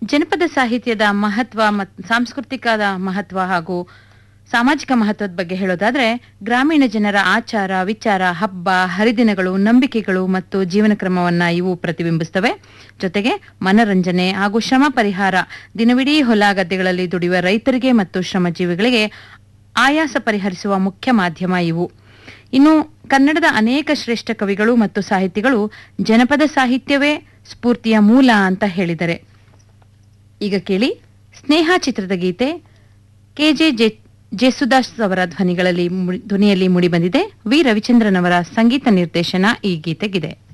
ಜನಪದ ಸಾಹಿತ್ಯದ ಮಹತ್ವ ಮತ್ತು ಸಾಂಸ್ಕೃತಿಕದ ಮಹತ್ವ ಹಾಗೂ ಸಾಮಾಜಿಕ ಮಹತ್ವದ ಬಗ್ಗೆ ಹೇಳೋದಾದ್ರೆ ಗ್ರಾಮೀಣ ಜನರ ಆಚಾರ ವಿಚಾರ ಹಬ್ಬ ಹರಿದಿನಗಳು ನಂಬಿಕೆಗಳು ಮತ್ತು ಜೀವನ ಕ್ರಮವನ್ನ ಇವು ಪ್ರತಿಬಿಂಬಿಸ್ತವೆ ಜೊತೆಗೆ ಮನರಂಜನೆ ಹಾಗೂ ಶ್ರಮ ಪರಿಹಾರ ದಿನವಿಡೀ ಹೊಲ ಗದ್ದೆಗಳಲ್ಲಿ ದುಡಿಯುವ ರೈತರಿಗೆ ಮತ್ತು ಶ್ರಮಜೀವಿಗಳಿಗೆ ಆಯಾಸ ಪರಿಹರಿಸುವ ಮುಖ್ಯ ಮಾಧ್ಯಮ ಇವು ಇನ್ನು ಕನ್ನಡದ ಅನೇಕ ಶ್ರೇಷ್ಠ ಕವಿಗಳು ಮತ್ತು ಸಾಹಿತಿಗಳು ಜನಪದ ಸಾಹಿತ್ಯವೇ ಸ್ಫೂರ್ತಿಯ ಮೂಲ ಅಂತ ಹೇಳಿದರೆ ಈಗ ಕೇಳಿ ಸ್ನೇಹ ಚಿತ್ರದ ಗೀತೆ ಕೆಜೆ ಜೆ- ಜೇಸುದಾಸ್ ಅವರ ಧ್ವನಿಗಳಲ್ಲಿ ಮುಡಿ- ಧ್ವನಿಯಲ್ಲಿ ಮೂಡಿಬಂದಿದೆ ವಿ ರವಿಚಂದ್ರನ್ ಅವರ ಸಂಗೀತ ನಿರ್ದೇಶನ ಈ ಗೀತೆಗಿದೆ